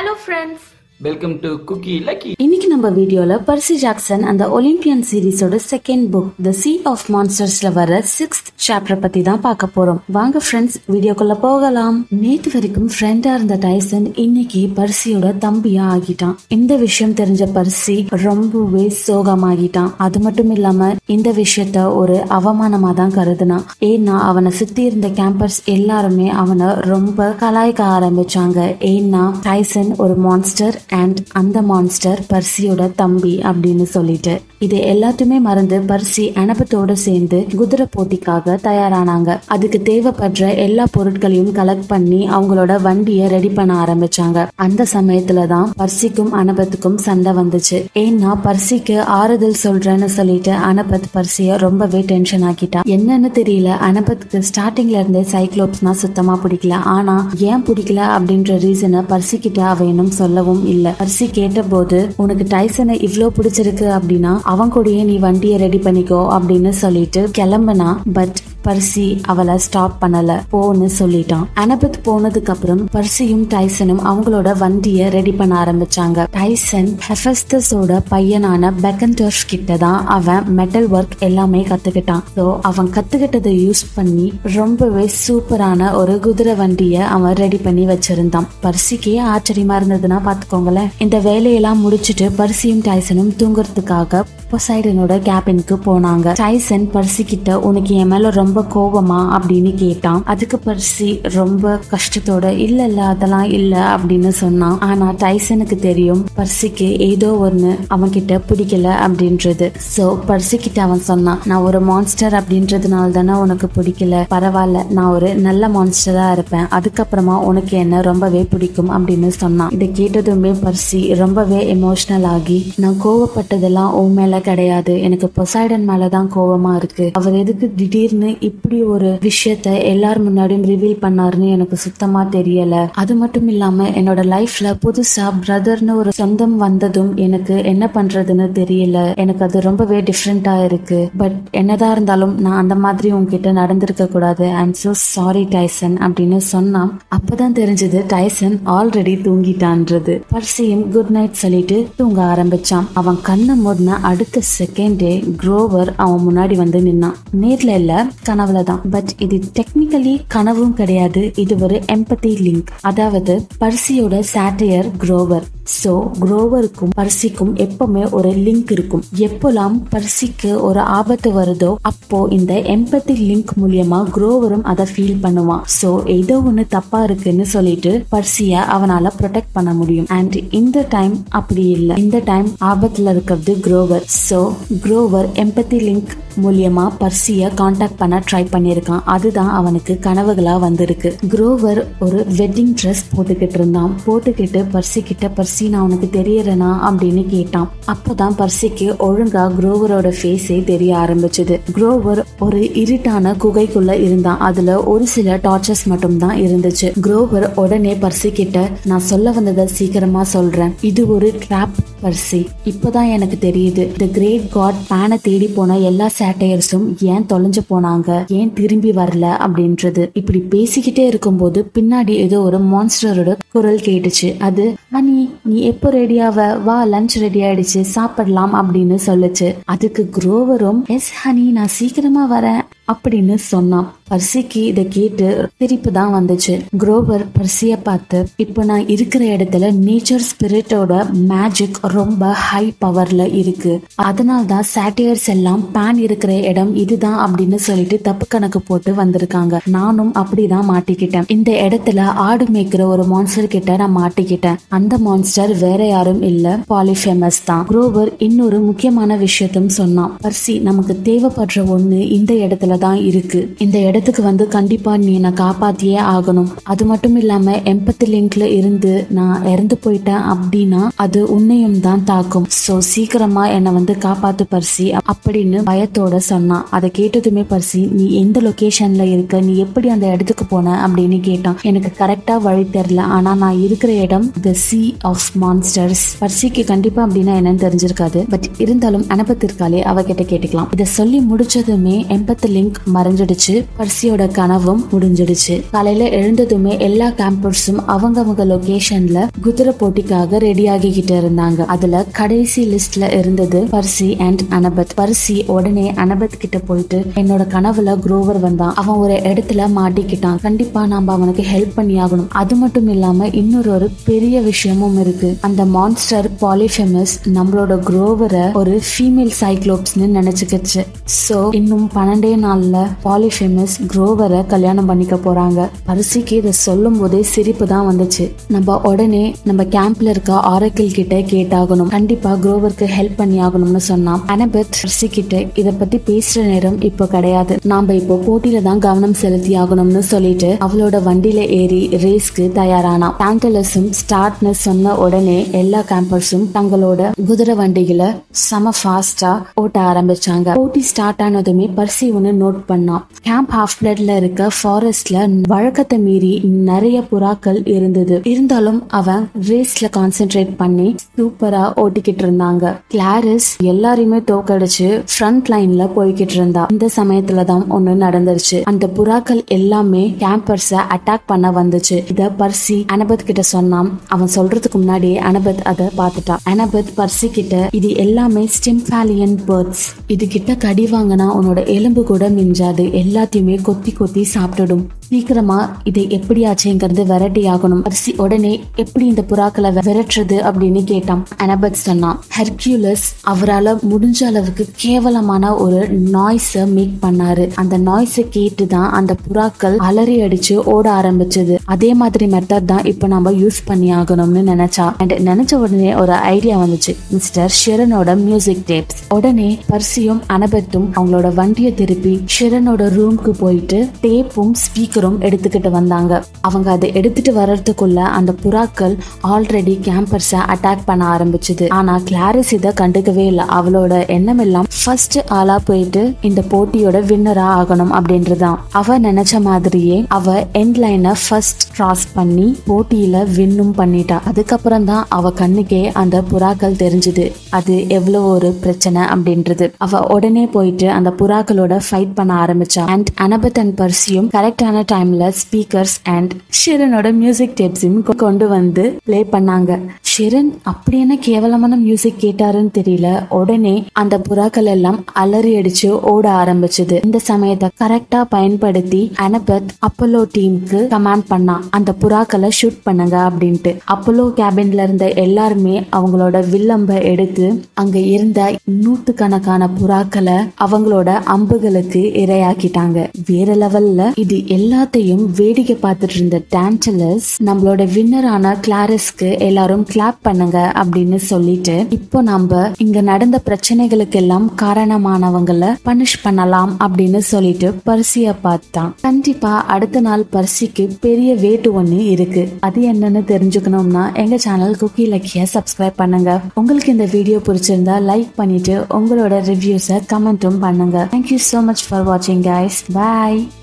hello friends welcome to cookie lucky இன்னைக்கு நம்ம வீடியோல பர்சி ஜாக்சன் அந்த ஒலிம்பியன் சீரிஸோட second book the sea of மான்ஸ்டர்ஸ்ல வர சிக்ஸ்த் சாப்டர் பத்தி தான் பார்க்க போறோம் வாங்க ஃப்ரெண்ட்ஸ் வீடியோக்குள்ள போகலாம் நேத்து வரைக்கும் ஃப்ரெண்டா இருந்த டைசன் இன்னைக்கு பர்சியோட தம்பியா ஆகிட்டான் இந்த விஷயம் தெரிஞ்ச பர்சி ரொம்பவே சோகமாகிட்டான் அது மட்டும் இல்லாம இந்த விஷயத்த ஒரு அவமானமா தான் கருதுனான் ஏன்னா அவனை சுத்தி இருந்த கேம்பர்ஸ் எல்லாருமே அவனை ரொம்ப கலாய்க்க ஆரம்பிச்சாங்க ஏன்னா டைசன் ஒரு மான்ஸ்டர் அண்ட் அந்த மான்ஸ்டர் பர்சியோட தம்பி அப்படின்னு சொல்லிட்டு இது எல்லாத்தையுமே மறந்து பர்சி அனபத்தோட சேர்ந்து குதிரை போட்டிக்காக தயாரானாங்க அதுக்கு தேவைப்படுற எல்லா பொருட்களையும் கலெக்ட் பண்ணி அவங்களோட வண்டியை ரெடி பண்ண ஆரம்பிச்சாங்க அந்த சமயத்துல தான் பர்சிக்கும் அனபத்துக்கும் சண்டை வந்துச்சு ஏன்னா பர்சிக்கு ஆறுதல் சொல்றேன்னு சொல்லிட்டு அனபத் பர்சிய ரொம்பவே டென்ஷன் ஆக்கிட்டா என்னன்னு தெரியல அனபத்துக்கு ஸ்டார்டிங்ல இருந்தே சைக்ளோப்ஸ்னா சுத்தமா பிடிக்கல ஆனா ஏன் பிடிக்கல அப்படின்ற ரீசனை பர்சி கிட்ட அவ இன்னும் சொல்லவும் இல்ல பர்சி கேட்டபோது உனக்கு டைசனை இவ்ளோ பிடிச்சிருக்கு அப்படின்னா அவன் கூடயே நீ வண்டியை ரெடி பண்ணிக்கோ அப்படின்னு சொல்லிட்டு கிளம்புனா பட் பர்சி அவளை ஸ்டாப் பண்ணல போன்னு சொல்லிட்டான் அனபத் போனதுக்கு அப்புறம் பர்சியும் டைசனும் அவங்களோட வண்டியை ரெடி பண்ண ஆரம்பிச்சாங்க டைசன் ஹெஃபஸ்தஸோட பையனான பெக்கன்டர்ஸ் கிட்ட தான் அவன் மெட்டல் ஒர்க் எல்லாமே கத்துக்கிட்டான் ஸோ அவன் கத்துக்கிட்டதை யூஸ் பண்ணி ரொம்பவே சூப்பரான ஒரு குதிரை வண்டியை அவன் ரெடி பண்ணி வச்சிருந்தான் பர்சிக்கே ஆச்சரியமா இருந்ததுன்னா பாத்துக்கோங்களேன் இந்த வேலையெல்லாம் முடிச்சிட்டு பர்சியும் டைசனும் தூங்குறதுக்காக பொசைடனோட கேபினுக்கு போனாங்க டைசன் பர்சி கிட்ட உனக்கு என் மேல ரொம்ப கோபமா அப்படின்னு கேட்டான் அதுக்கு பர்சி ரொம்ப கஷ்டத்தோட இல்ல இல்ல அதெல்லாம் இல்ல அப்படின்னு சொன்னான் ஆனா டைசனுக்கு தெரியும் பர்சிக்கு ஏதோ ஒண்ணு அவன் கிட்ட பிடிக்கல அப்படின்றது சோ பர்சி கிட்ட அவன் சொன்னான் நான் ஒரு மான்ஸ்டர் அப்படின்றதுனால தானே உனக்கு பிடிக்கல பரவாயில்ல நான் ஒரு நல்ல மான்ஸ்டரா இருப்பேன் அதுக்கப்புறமா உனக்கு என்ன ரொம்பவே பிடிக்கும் அப்படின்னு சொன்னான் இதை கேட்டதுமே பர்சி ரொம்பவே எமோஷனல் ஆகி நான் கோவப்பட்டதெல்லாம் உன் மேல கிடையாது எனக்கு பொசைடன் மேலதான் கோவமா இருக்கு அவர் எதுக்கு திடீர்னு இப்படி ஒரு விஷயத்த எல்லார் முன்னாடியும் ரிவீல் பண்ணாருன்னு எனக்கு சுத்தமா தெரியல அது மட்டும் இல்லாம என்னோட லைஃப்ல புதுசா பிரதர்னு ஒரு சொந்தம் வந்ததும் எனக்கு என்ன பண்றதுன்னு தெரியல எனக்கு அது ரொம்பவே டிஃப்ரெண்டா இருக்கு பட் என்னதான் இருந்தாலும் நான் அந்த மாதிரி உங்ககிட்ட நடந்திருக்க கூடாது ஐம் so சாரி டைசன் அப்படின்னு சொன்னான் அப்பதான் தெரிஞ்சது டைசன் ஆல்ரெடி தூங்கிட்டான்றது பர்சியும் குட் நைட் சொல்லிட்டு தூங்க ஆரம்பிச்சான் அவன் கண்ணை மூடின அடுத்த செகண்டே குரோவர் அவன் முன்னாடி வந்து நின்னான் நேர்ல இல்ல கனவுல தான் பட் இது டெக்னிக்கலி கனவும் கிடையாது இது ஒரு எம்பத்தி லிங்க் அதாவது பர்சியோட சாட்டையர் குரோவர் சோ குரோவருக்கும் பர்சிக்கும் எப்பவுமே ஒரு லிங்க் இருக்கும் எப்போலாம் பர்சிக்கு ஒரு ஆபத்து வருதோ அப்போ இந்த எம்பத்தி லிங்க் மூலியமா குரோவரும் அதை ஃபீல் பண்ணுவான் சோ ஏதோ ஒண்ணு தப்பா இருக்குன்னு சொல்லிட்டு பர்சிய அவனால ப்ரொடெக்ட் பண்ண முடியும் அண்ட் இந்த டைம் அப்படி இல்லை இந்த டைம் ஆபத்துல இருக்கிறது Grover so Grover empathy link மூலியமா பர்சிய காண்டாக்ட் பண்ண ட்ரை பண்ணியிருக்கான் அதுதான் அவனுக்கு கனவுகளா வந்திருக்கு குரோவர் ஒரு வெட்டிங் ட்ரெஸ் போட்டுக்கிட்டு இருந்தான் போட்டுக்கிட்டு பர்சி கிட்ட பர்சி நான் உனக்கு தெரியறனா அப்படின்னு கேட்டான் அப்பதான் பர்சிக்கு ஒழுங்கா குரோவரோட ஃபேஸே தெரிய ஆரம்பிச்சது குரோவர் ஒரு இருட்டான குகைக்குள்ள இருந்தான் அதுல ஒரு சில டார்ச்சர்ஸ் மட்டும் தான் இருந்துச்சு குரோவர் உடனே பர்சி கிட்ட நான் சொல்ல வந்ததை சீக்கிரமா சொல்றேன் இது ஒரு ட்ராப் பர்சி இப்பதான் எனக்கு தெரியுது த கிரேட் காட் பேனை தேடி போன எல்லா சேட்டையர்ஸும் ஏன் தொலைஞ்சு போனாங்க ஏன் திரும்பி வரல அப்படின்றது இப்படி பேசிக்கிட்டே இருக்கும்போது பின்னாடி ஏதோ ஒரு மான்ஸ்டரோட குரல் கேட்டுச்சு அது ஹனி நீ எப்போ ரெடியாவ வா லஞ்ச் ரெடி ஆயிடுச்சு சாப்பிடலாம் அப்படின்னு சொல்லுச்சு அதுக்கு குரோவரும் எஸ் ஹனி நான் சீக்கிரமா வரேன் அப்படின்னு சொன்னான் பர்சிக்கு இதை கேட்டு சிரிப்பு தான் வந்துச்சு குரோவர் பர்சிய பார்த்து இப்போ நான் இருக்கிற இடத்துல நேச்சர் ஸ்பிரிட்டோட மேஜிக் ரொம்ப ஹை பவர்ல இருக்கு அதனால தான் சாட்டியர்ஸ் எல்லாம் பேன் இருக்கிற இடம் இதுதான் அப்படின்னு சொல்லிட்டு தப்பு கணக்கு போட்டு வந்திருக்காங்க நானும் அப்படிதான் மாட்டிக்கிட்டேன் இந்த இடத்துல ஆடு மேய்க்கிற ஒரு மான்ஸ்டர் கிட்ட நான் மாட்டிக்கிட்டேன் அந்த மான்ஸ்டர் வேற யாரும் இல்ல பாலிஃபேமஸ் தான் குரோவர் இன்னொரு முக்கியமான விஷயத்தும் சொன்னான் பர்சி நமக்கு தேவைப்படுற ஒண்ணு இந்த இடத்துல தான் இருக்கு இந்த இடத்துக்கு வந்து கண்டிப்பா நீ என்னை காப்பாத்தியே ஆகணும் அது மட்டும் இல்லாம எம்பத்தி லிங்க்ல இருந்து நான் இறந்து போயிட்டேன் அப்படின்னா அது உன்னையும் தான் தாக்கும் சோ சீக்கிரமா என்னை வந்து காப்பாத்து பர்சி அப்படின்னு பயத்தோட சொன்னான் அதை கேட்டதுமே பர்சி நீ எந்த லொகேஷன்ல இருக்க நீ எப்படி அந்த இடத்துக்கு போன அப்படின்னு கேட்டான் எனக்கு கரெக்டா வழி தெரியல ஆனா நான் இருக்கிற இடம் த சி ஆஃப் மான்ஸ்டர்ஸ் பர்சிக்கு கண்டிப்பா அப்படின்னா என்னன்னு தெரிஞ்சிருக்காது பட் இருந்தாலும் அனுபத்திருக்காளே அவகிட்ட கேட்டுக்கலாம் இதை சொல்லி முடிச்சதுமே எம்பத்து பிளிங்க் மறைஞ்சிடுச்சு பர்சியோட கனவும் முடிஞ்சிடுச்சு காலையில எழுந்ததுமே எல்லா கேம்பர்ஸும் அவங்கவங்க லொகேஷன்ல குதிரை போட்டிக்காக ரெடி ஆகிக்கிட்டு இருந்தாங்க அதுல கடைசி லிஸ்ட்ல இருந்தது பர்சி அண்ட் அனபத் பர்சி உடனே அனபத் கிட்ட போயிட்டு என்னோட கனவுல குரோவர் வந்தான் அவன் ஒரு இடத்துல மாட்டிக்கிட்டான் கண்டிப்பா நாம அவனுக்கு ஹெல்ப் பண்ணி ஆகணும் அது மட்டும் இல்லாம இன்னொரு ஒரு பெரிய விஷயமும் இருக்கு அந்த மான்ஸ்டர் பாலிஃபெமஸ் நம்மளோட குரோவரை ஒரு ஃபீமேல் சைக்ளோப்ஸ்னு நினைச்சுக்கிச்சு சோ இன்னும் பன்னெண்டே நாள்ல பாலிஃபெமஸ் குரோவரை கல்யாணம் பண்ணிக்க போறாங்க பரிசிக்கு இதை சொல்லும் போதே சிரிப்பு தான் வந்துச்சு நம்ம உடனே நம்ம கேம்ப்ல இருக்க ஆரக்கிள் கிட்ட கேட்டாகணும் கண்டிப்பா குரோவருக்கு ஹெல்ப் பண்ணி ஆகணும்னு சொன்னான் அனபத் பரிசி கிட்ட இத பத்தி பேசுற நேரம் இப்போ கிடையாது நாம இப்போ போட்டியில தான் கவனம் செலுத்தி ஆகணும்னு சொல்லிட்டு அவளோட வண்டியில ஏறி ரேஸ்க்கு தயாரானான் டாண்டலஸும் ஸ்டார்ட்னு சொன்ன உடனே எல்லா கேம்பர்ஸும் தங்களோட குதிரை வண்டிகளை செம ஃபாஸ்டா ஓட்ட ஆரம்பிச்சாங்க போட்டி ஸ்டார்ட் ஆனதுமே பர்சி ஒன்னு நோட் பண்ணான் கேம்ப் ஹாஃப் பிளட்ல இருக்க ஃபாரஸ்ட்ல வழக்கத்தை மீறி நிறைய புறாக்கள் இருந்தது இருந்தாலும் அவன் ரேஸ்ல கான்சென்ட்ரேட் பண்ணி சூப்பரா ஓட்டிக்கிட்டு இருந்தாங்க கிளாரிஸ் எல்லாரையுமே தோக்கடிச்சு ஃப்ரண்ட் லைன்ல போய்கிட்டு இருந்தா இந்த சமயத்துல தான் ஒண்ணு நடந்துருச்சு அந்த புறாக்கள் எல்லாமே கேம்பர்ஸ அட்டாக் பண்ண வந்துச்சு இத பர்சி அனபத் கிட்ட சொன்னான் அவன் சொல்றதுக்கு முன்னாடியே அனபத் அதை பார்த்துட்டான் அனபத் பர்சி கிட்ட இது எல்லாமே ஸ்டிம்பாலியன் பேர்ட்ஸ் இது கிட்ட கடி வாங்கினா உன்னோட எலும்பு கூட மிஞ்சாது எல்லாத்தையுமே கொத்தி கொத்தி சாப்பிட்டுடும் சீக்கிரமா இதை எப்படியாச்சுங்கிறது வெரைட்டி ஆகணும் அரிசி உடனே எப்படி இந்த புறாக்களை விரட்டுறது அப்படின்னு கேட்டான் அனபத் சொன்னான் ஹெர்கியூலஸ் அவரால் முடிஞ்ச அளவுக்கு கேவலமான ஒரு நாய்ஸ மேக் பண்ணாரு அந்த நாய்ஸை கேட்டு தான் அந்த புறாக்கள் அலறி அடிச்சு ஓட ஆரம்பிச்சது அதே மாதிரி மெத்தட் தான் இப்போ நம்ம யூஸ் பண்ணி ஆகணும்னு நினைச்சா அண்ட் நினைச்ச உடனே ஒரு ஐடியா வந்துச்சு மிஸ்டர் ஷிரனோட மியூசிக் டேப்ஸ் உடனே பர்சியும் அனபத்தும் அவங்களோட வண்டியை திருப்பி ஷிரனோட ரூம்க்கு போயிட்டு டேப்பும் ஸ்பீக்கரும் எடுத்துக்கிட்டு வந்தாங்க அவங்க அதை எடுத்துட்டு வர்றதுக்குள்ள அந்த புறாக்கள் ஆல்ரெடி கேம்பர்ஸ அட்டாக் பண்ண ஆரம்பிச்சது ஆனா கிளாரிஸ் இதை கண்டுக்கவே இல்லை அவளோட எண்ணம் எல்லாம் ஃபர்ஸ்ட் ஆளா போயிட்டு இந்த போட்டியோட வின்னரா ஆகணும் அப்படின்றதான் அவ நினைச்ச மாதிரியே அவ எண்ட் லைனை ஃபர்ஸ்ட் கிராஸ் பண்ணி போட்டியில வின்னும் பண்ணிட்டா அதுக்கப்புறம் தான் அவ கண்ணுக்கே அந்த புறாக்கள் தெரிஞ்சது அது எவ்வளவு ஒரு பிரச்சனை அப்படின்றது அவ உடனே போயிட்டு அந்த புறாக்களோட ஃபைட் பண்ண ஆரம்பிச்சா அண்ட் அனபத் அண்ட் பர்சியும் கரெக்டான டைம்ல ஸ்பீக்கர்ஸ் அண்ட் ஷிரனோட மியூசிக் டேப்ஸையும் கொண்டு வந்து ப்ளே பண்ணாங்க ஷிரன் அப்படி என்ன கேவலமான மியூசிக் கேட்டாருன்னு தெரியல உடனே அந்த புறாக்கள் எல்லாம் அலறி அடிச்சு ஓட ஆரம்பிச்சது இந்த சமயத்தை கரெக்டா பயன்படுத்தி அனபத் அப்போலோ டீமுக்கு கமாண்ட் பண்ணான் அந்த புறாக்களை ஷூட் பண்ணுங்க அப்படின்ட்டு அப்போலோ கேபின்ல இருந்த எல்லாருமே அவங்களோட வில்லம்ப எடுத்து அங்க இருந்த நூத்துக்கணக்கான புறாக்களை அவங்களோட அம்புகளுக்கு இரையாக்கிட்டாங்க வேற லெவல்ல இது எல்லாத்தையும் வேடிக்கை பார்த்துட்டு இருந்த டான்டலஸ் நம்மளோட வின்னரான கிளாரிஸ்க்கு எல்லாரும் கிளாப் பண்ணுங்க அப்படின்னு சொல்லிட்டு இப்போ நம்ம இங்க நடந்த பிரச்சனைகளுக்கு எல்லாம் காரணமானவங்கள பனிஷ் பண்ணலாம் அப்படின்னு சொல்லிட்டு பரிசிய பார்த்தான் கண்டிப்பா அடுத்த நாள் பரிசிக்கு பெரிய வேட்டு ஒண்ணு இருக்கு அது என்னன்னு தெரிஞ்சுக்கணும்னா எங்க சேனல் குக்கி லக்கிய சப்ஸ்கிரைப் பண்ணுங்க உங்களுக்கு இந்த வீடியோ பிடிச்சிருந்தா லைக் பண்ணிட்டு உங்களோட ரிவ்யூஸை கமெண்ட்டும் பண்ணுங்க தேங்க்யூ so மச் ஃபார் வாட்சிங் guys bye